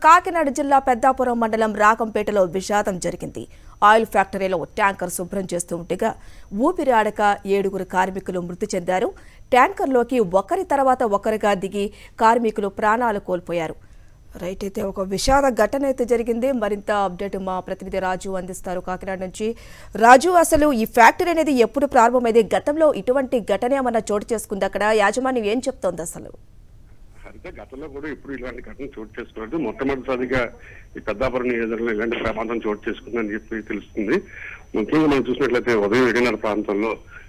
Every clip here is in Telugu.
కాకినాడ జిల్లా పెద్దాపురం మండలం రాకంపేటలో విషాదం జరిగింది ఆయిల్ ఫ్యాక్టరీలో ట్యాంకర్ శుభ్రం చేస్తూ ఉండగా ఊపిరి ఆడక ఏడుగురు కార్మికులు మృతి చెందారు ట్యాంకర్లోకి ఒకరి తర్వాత ఒకరిగా దిగి కార్మికులు ప్రాణాలు కోల్పోయారు రైట్ అయితే ఒక విషాద ఘటన అయితే జరిగింది మరింత అప్డేట్ మా ప్రతినిధి రాజు అందిస్తారు కాకినాడ నుంచి రాజు అసలు ఈ ఫ్యాక్టరీ అనేది ఎప్పుడు ప్రారంభమైంది గతంలో ఇటువంటి ఘటన ఏమన్నా చోటు చేసుకుంది అక్కడ యాజమాన్యం ఏం చెప్తోంది అసలు అయితే గతంలో కూడా ఇప్పుడు ఇలాంటి ఘటన చోటు చేసుకున్నట్టు మొట్టమొదటిసారిగా ఈ పెద్దాపురం నియోజకవర్గంలో ఇలాంటి ప్రమాదం చోటు చేసుకుందని చెప్పి తెలుస్తుంది ముఖ్యంగా మనం చూసినట్లయితే ఉదయం ఏడున్నర ప్రాంతంలో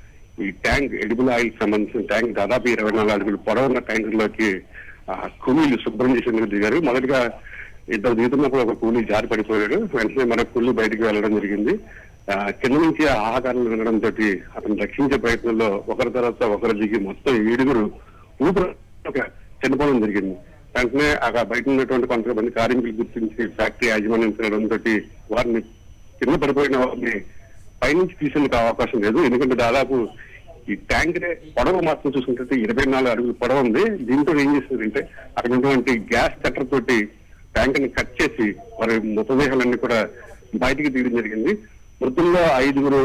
ఈ ట్యాంక్ ఎడిబుల్ ఆయిల్ సంబంధించిన ట్యాంక్ దాదాపు ఇరవై నాలుగు అడుగులు పొడవున్న ట్యాంకర్లోకి ఆ, కూలీలు శుభ్రం చేసేందుకు దిగారు మొదటిగా ఇద్దరు దిగుతున్నప్పుడు ఒక కూలీ జారి పడిపోయాడు వెంటనే మరొక కూలీ బయటికి వెళ్ళడం జరిగింది ఆ, కింద నుంచి ఆ ఆహాకారాలు వినడం తోటి అతను రక్షించే ప్రయత్నంలో ఒకరి తర్వాత ఒకరు దిగి మొత్తం ఏడుగురు ఊపిరి ఒక చనిపోవడం జరిగింది వెంటనే అక్కడ బయట ఉన్నటువంటి కొంతమంది కార్మికులు గుర్తించి ఫ్యాక్టరీ యాజమాన్యం తినడంతో వారిని కింద పడిపోయిన వారిని పైనుంచి తీసేందుకు అవకాశం లేదు ఎందుకంటే దాదాపు ఈ ట్యాంక్ పొడవు మాత్రం చూసుకుంటే ఇరవై నాలుగు అడుగులు పొడవు ఉంది దీంతో ఏం చేస్తుందంటే అక్కడ ఉన్నటువంటి గ్యాస్ కట్టర్ తోటి ట్యాంక్ ని కట్ చేసి వారి మృతదేహాలన్నీ కూడా బయటికి తీయడం జరిగింది మృతుల్లో ఐదుగురు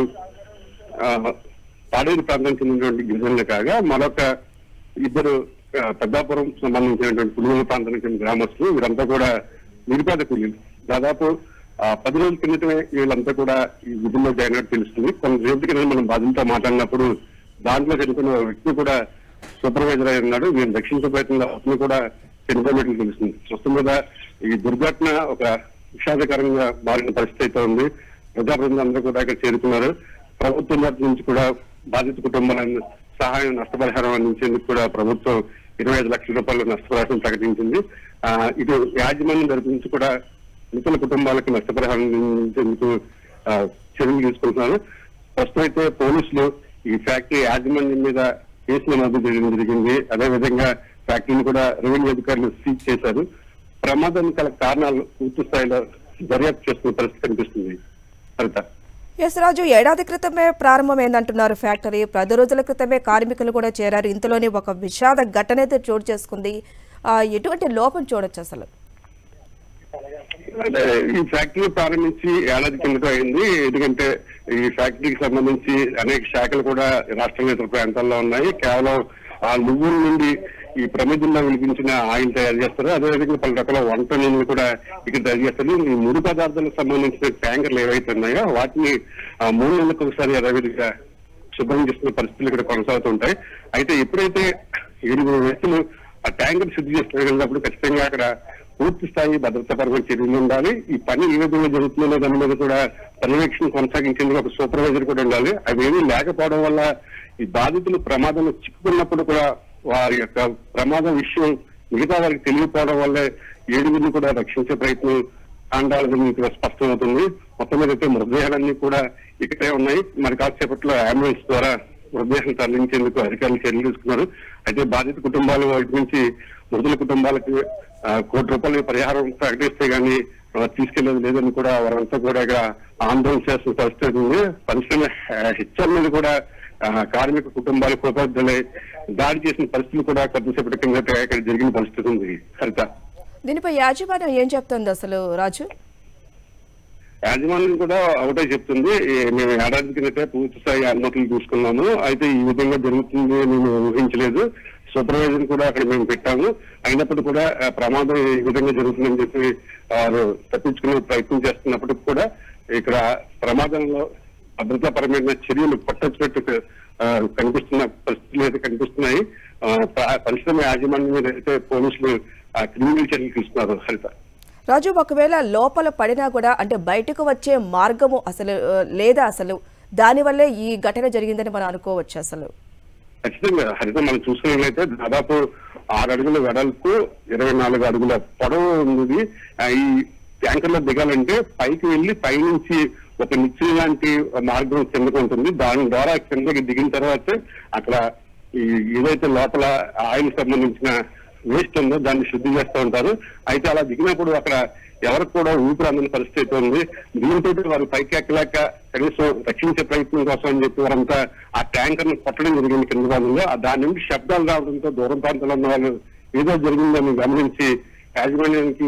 ఆ, పాడేరు ప్రాంతానికి చెందినటువంటి గిరిజనులు కాగా మరొక ఇద్దరు ఆ, పెద్దాపురం సంబంధించినటువంటి పులివెల ప్రాంతానికి చెందిన గ్రామస్తులు వీరంతా కూడా నిరుపేద కూలీలు దాదాపు ఆ, పది రోజుల కిందటమే వీళ్ళంతా కూడా ఈ విధుల్లో జాయిన్ అయినట్టు తెలుస్తుంది కొన్ని రేపటి కింద మనం బాధ్యతతో మాట్లాడినప్పుడు దాంట్లో చనిపోయిన వ్యక్తి కూడా సూపర్వైజర్ అయి ఉన్నాడు వీరిని రక్షించే ప్రయత్నంలో అతను కూడా చనిపోయినట్లు తెలుస్తుంది ప్రస్తుతం మీద ఈ దుర్ఘటన ఒక విషాదకరంగా మారిన పరిస్థితి అయితే ఉంది ప్రజాప్రతినిధులు అందరూ కూడా ఇక్కడ చేరుకున్నారు ప్రభుత్వం తరపు నుంచి కూడా బాధిత కుటుంబాలను సహాయం నష్టపరిహారం అందించేందుకు కూడా ప్రభుత్వం ఇరవై ఐదు లక్షల రూపాయల నష్టపరిహారం ప్రకటించింది ఆ, ఇటు యాజమాన్యం తరపు నుంచి కూడా మృతుల కుటుంబాలకు నష్టపరిహారం అందించేందుకు ఆ, చర్యలు తీసుకుంటున్నారు ప్రస్తుతం అయితే పోలీసులు ఈ ఫ్యాక్టరీ యాజమాన్యం మీద కేసు నమోదు చేయడం జరిగింది అదేవిధంగా ఫ్యాక్టరీని కూడా రెవెన్యూ అధికారులు సీజ్ చేశారు ప్రమాదం గల కారణాలు పూర్తి స్థాయిలో దర్యాప్తు చేస్తున్న పరిస్థితి కనిపిస్తుంది హరిత ఎస్ రాజు ఏడాది క్రితమే ప్రారంభమైందంటున్నారు ఫ్యాక్టరీ పది రోజుల క్రితమే కార్మికులు కూడా చేరారు ఇంతలోనే ఒక విషాద ఘటన అయితే చోటు చేసుకుంది ఆ, ఎటువంటి లోపం చూడొచ్చు అసలు అంటే ఈ ఫ్యాక్టరీ ప్రారంభించి ఏడాది కిందట అయింది ఎందుకంటే ఈ ఫ్యాక్టరీకి సంబంధించి అనేక శాఖలు కూడా రాష్ట్రంలో ఇతర ప్రాంతాల్లో ఉన్నాయి కేవలం ఆ నువ్వుల నుండి ఈ ప్రమిదుల్లో వినిపించిన ఆయిల్ తయారు చేస్తారు అదేవిధంగా పలు రకాల వంట నూనెలు కూడా ఇక్కడ తయారు చేస్తారు ఈ ముడి పదార్థాలకు సంబంధించిన ట్యాంకర్లు ఏవైతే ఉన్నాయో వాటిని ఆ మూడు నెలలకు ఒకసారి యథావిధిగా శుభ్రం చేస్తున్న పరిస్థితులు ఇక్కడ కొనసాగుతుంటాయి అయితే ఎప్పుడైతే ఏడుగురు వ్యక్తులు ఆ ట్యాంకర్ శుద్ధి చేస్తున్నప్పుడు ఖచ్చితంగా అక్కడ పూర్తి స్థాయి భద్రతాపరమైన చర్యలు ఉండాలి ఈ పని ఏ విధంగా జరుగుతుందో దాని మీద కూడా పర్యవేక్షణ కొనసాగించేందుకు ఒక సూపర్వైజర్ కూడా ఉండాలి అవేమీ లేకపోవడం వల్ల ఈ బాధితులు ప్రమాదంలో చిక్కుకున్నప్పుడు కూడా వారి యొక్క ప్రమాదం విషయం మిగతా వారికి తెలియకపోవడం వల్ల ఏడుగురిని కూడా రక్షించే ప్రయత్నం కాండాలని ఇక్కడ స్పష్టమవుతుంది మొత్తం మీద అయితే మృతదేహాలన్నీ కూడా ఇక్కడే ఉన్నాయి మరి కాసేపట్లో అంబులెన్స్ ద్వారా మృతదేహం తరలించేందుకు అధికారులు చర్యలు తీసుకున్నారు అయితే బాధిత కుటుంబాలు వైపు నుంచి మృతుల కుటుంబాలకు ఆ, కోటి రూపాయల పరిహారం ప్రకటిస్తే గానీ ఆ, తీసుకెళ్లేది లేదని కూడా వారంతా కూడా ఇక ఆందోళన చేస్తున్న పరిస్థితి ఉంది పరిశ్రమ హెచ్ఆర్ మీద కూడా ఆ, కార్మిక కుటుంబాలకు ఉపాధ్యాయులై దాడి చేసిన పరిస్థితులు కూడా కొద్దిసేపటి కిందట ఇక్కడ జరిగిన పరిస్థితి ఉంది హరిత దీనిపై యాజమాన్యం ఏం చెప్తుంది అసలు రాజు యాజమాన్యం కూడా ఒకటే చెప్తుంది ఈ మేము ఏడాది కిందటే పూర్తి స్థాయి అనుమతులు తీసుకున్నాము అయితే ఈ విధంగా జరుగుతుంది అని మేము ఊహించలేదు సూపర్వైజర్ కూడా అక్కడ మేము పెట్టాము అయినప్పుడు కూడా ఆ, ప్రమాదం ఈ విధంగా జరుగుతుందని చెప్పి వారు తప్పించుకునే ప్రయత్నం చేస్తున్నప్పటికి కూడా ఇక్కడ ప్రమాదంలో భద్రతాపరమైన చర్యలు పట్టొచ్చినట్టు ఆ, కనిపిస్తున్న పరిస్థితులు అయితే కనిపిస్తున్నాయి ఆ, ప- పరిశ్రమ యాజమాన్యం మీద అయితే పోలీసులు ఆ, క్రిమినల్ చర్యలు తీసుకున్నారు హరిత రాజు ఒకవేళ లోపల పడినా కూడా అంటే బయటకు వచ్చే మార్గము అసలు ఆ, లేదా అసలు దానివల్లే ఈ ఘటన జరిగిందని మనం అనుకోవచ్చు అసలు ఖచ్చితంగా హరిత మనం చూసుకున్నట్లయితే దాదాపు ఆరు అడుగుల వెడల్పు ఇరవై నాలుగు అడుగుల పొడవు ఉంది ఆ, ఈ ట్యాంకర్ లో దిగాలంటే పైకి వెళ్లి పైనుంచి ఒక నిచ్చెన లాంటి మార్గం కిందకు ఉంటుంది దాని ద్వారా కిందకి దిగిన తర్వాత అక్కడ ఈ ఏదైతే లోపల ఆయిల్ సంబంధించిన వేస్ట్ ఉందో దాన్ని శుద్ధి చేస్తూ ఉంటారు అయితే అలా దిగినప్పుడు అక్కడ ఎవరికి కూడా ఊపిరి అందని పరిస్థితి అయితే ఉంది దీంతో వారు పైకి ఎక్కలేక కనీసం రక్షించే ప్రయత్నం కోసం అని చెప్పి వారంతా ఆ ట్యాంకర్ ని కొట్టడం జరిగింది కింద భాగంలో ఆ దాని నుండి శబ్దాలు రావడంతో దూరం ప్రాంతంలో ఉన్న వాళ్ళు ఏదో జరిగిందని గమనించి యాజమాన్యానికి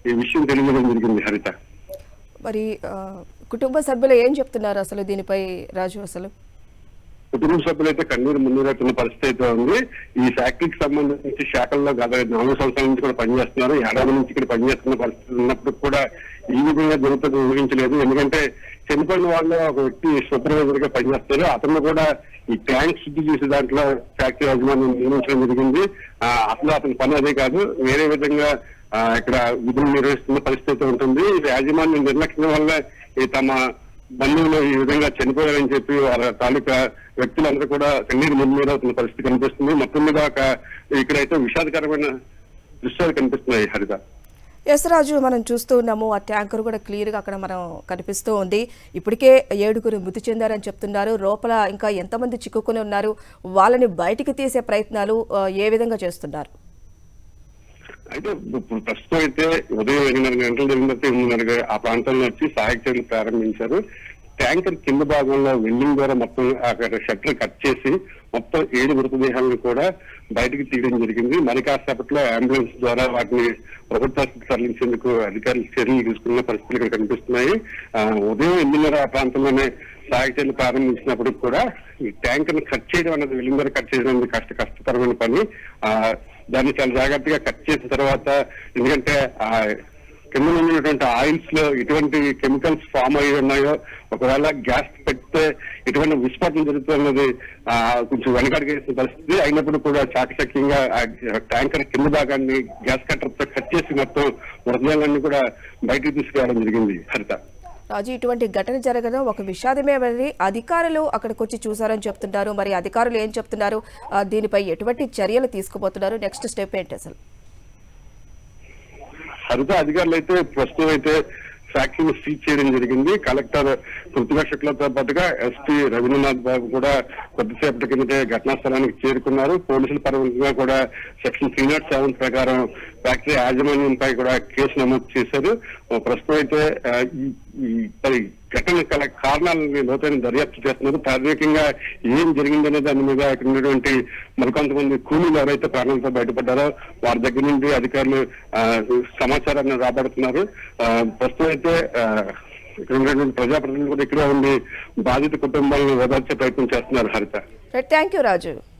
ఈ విషయం తెలియజేయడం జరిగింది హరిత మరి ఆ, కుటుంబ సభ్యులు ఏం చెప్తున్నారు అసలు దీనిపై రాజు అసలు కుటుంబ సభ్యులైతే కన్నీరు మున్నీరుతున్న పరిస్థితి అయితే ఉంది ఈ ఫ్యాక్టరీకి సంబంధించి శాఖల్లో గత నాలుగు సంవత్సరాల నుంచి కూడా పనిచేస్తున్నారు ఏడాది నుంచి ఇక్కడ పనిచేస్తున్న పరిస్థితి ఉన్నప్పుడు కూడా ఈ విధంగా జరుగుతుంది ఊహించలేదు ఎందుకంటే చనిపోయిన వాళ్ళు ఒక వ్యక్తి సూపర్వైజర్ గా పనిచేస్తారు అతను కూడా ఈ ట్యాంక్ శుద్ధి చేసే దాంట్లో ఫ్యాక్టరీ యాజమాన్యం నియమించడం జరిగింది ఆ, అసలు అతని పని అదే కాదు వేరే విధంగా ఆ, ఇక్కడ విధులు నిర్వహిస్తున్న పరిస్థితి ఉంటుంది ఈ యాజమాన్యం నిర్లక్ష్యం వల్ల ఈ తమ బంధువులు ఈ విధంగా చనిపోయారని చెప్పి వారి తాలూకా వ్యక్తులందరూ కూడా కన్నీరు మున్నీరు అవుతున్న పరిస్థితి కనిపిస్తుంది మొత్తం మీద ఒక ఇక్కడైతే విషాదకరమైన దృశ్యాలు కనిపిస్తున్నాయి హరిత ఎస్ రాజు మనం చూస్తూ ఉన్నాము ఆ ట్యాంకర్ కూడా క్లియర్గా అక్కడ మనం కనిపిస్తూ ఉంది ఇప్పటికే ఏడుగురు మృతి చెందారని చెప్తున్నారు లోపల ఇంకా ఎంతమంది చిక్కుకొని ఉన్నారు వాళ్ళని బయటికి తీసే ప్రయత్నాలు ఆ, ఏ విధంగా చేస్తున్నారు అయితే ఇప్పుడు ప్రస్తుతం అయితే ఉదయం ఎనిమిది గంటల జరిగిన ఎనిమిదిన్నర ఆ ప్రాంతంలో వచ్చి సహాయక చర్యలు ప్రారంభించారు ట్యాంకర్ కింద భాగంలో వెల్డింగ్ ద్వారా మొత్తం అక్కడ షట్టర్ కట్ చేసి మొత్తం ఏడు మృతదేహాలను కూడా బయటకు తీయడం జరిగింది మరి కాసేపట్లో అంబులెన్స్ ద్వారా వాటిని ప్రభుత్వ ఆసుపత్రికి తరలించేందుకు అధికారులు చర్యలు తీసుకున్న పరిస్థితులు ఇక్కడ కనిపిస్తున్నాయి ఆ, ఉదయం ఎనిమిదిన్నర ఆ ప్రాంతంలోనే సహాయక చర్యలు ప్రారంభించినప్పుడు కూడా ఈ ట్యాంకర్ కట్ చేయడం అనేది వెల్డింగ్ ద్వారా కట్ చేయడం అనేది కష్ట కష్టతరమైన పని ఆ దాన్ని చాలా జాగ్రత్తగా కట్ చేసిన తర్వాత ఎందుకంటే ఆ కింద ఉన్నటువంటి ఆయిల్స్ లో ఎటువంటి కెమికల్స్ ఫామ్ అయి ఉన్నాయో ఒకవేళ గ్యాస్ పెడితే ఎటువంటి విస్ఫోటనం జరుగుతున్నది ఆ, కొంచెం వెనకడిగేసిన పరిస్థితి అయినప్పుడు కూడా చాకచక్యంగా ఆ ట్యాంకర్ కింద భాగాన్ని గ్యాస్ కట్టర్ తో కట్ చేసి మొత్తం మృతదేహాలన్నీ కూడా బయటకు తీసుకురావడం జరిగింది హరిత రాజు ఇటువంటి ఘటన జరగడం ఒక విషాదమే మరి అధికారులు అక్కడికి వచ్చి చూసారని చెప్తున్నారు మరి అధికారులు ఏం చెప్తున్నారు ఆ, దీనిపై ఎటువంటి చర్యలు తీసుకుపోతున్నారు నెక్స్ట్ స్టెప్ ఏంటి అసలు హరిత అధికారులు అయితే ప్రస్తుతం అయితే ఫ్యాక్టరీని సీజ్ చేయడం జరిగింది కలెక్టర్ పృథ్వీ శుక్లతో పాటుగా ఎస్పీ రవీంద్రనాథ్ బాబు కూడా కొద్దిసేపటి కిందటే ఘటనా స్థలానికి చేరుకున్నారు పోలీసుల పరంగా కూడా సెక్షన్ త్రీ నాట్ సెవెన్ ప్రకారం ఫ్యాక్టరీ యాజమాన్యంపై కూడా కేసు నమోదు చేశారు ఓ ప్రస్తుతం అయితే ఆ, ఈ- ఈ మరి ఘటన కల కారణాలని లోతైన దర్యాప్తు చేస్తున్నారు ప్రాథమికంగా ఏం జరిగిందనే దాని మీద ఇక్కడ ఉన్నటువంటి మరికొంతమంది కూలీలు ఎవరైతే ప్రాణాలతో బయటపడ్డారో వారి దగ్గర నుండి అధికారులు ఆ, సమాచారాన్ని రాబడుతున్నారు ఆ, ప్రస్తుతం అయితే ఆ, ఇక్కడ ఉన్నటువంటి ప్రజాప్రతినిధులు కూడా ఇక్కడే ఉండి బాధిత కుటుంబాలను ఓదార్చే ప్రయత్నం చేస్తున్నారు హరిత థ్యాంక్ యూ రాజు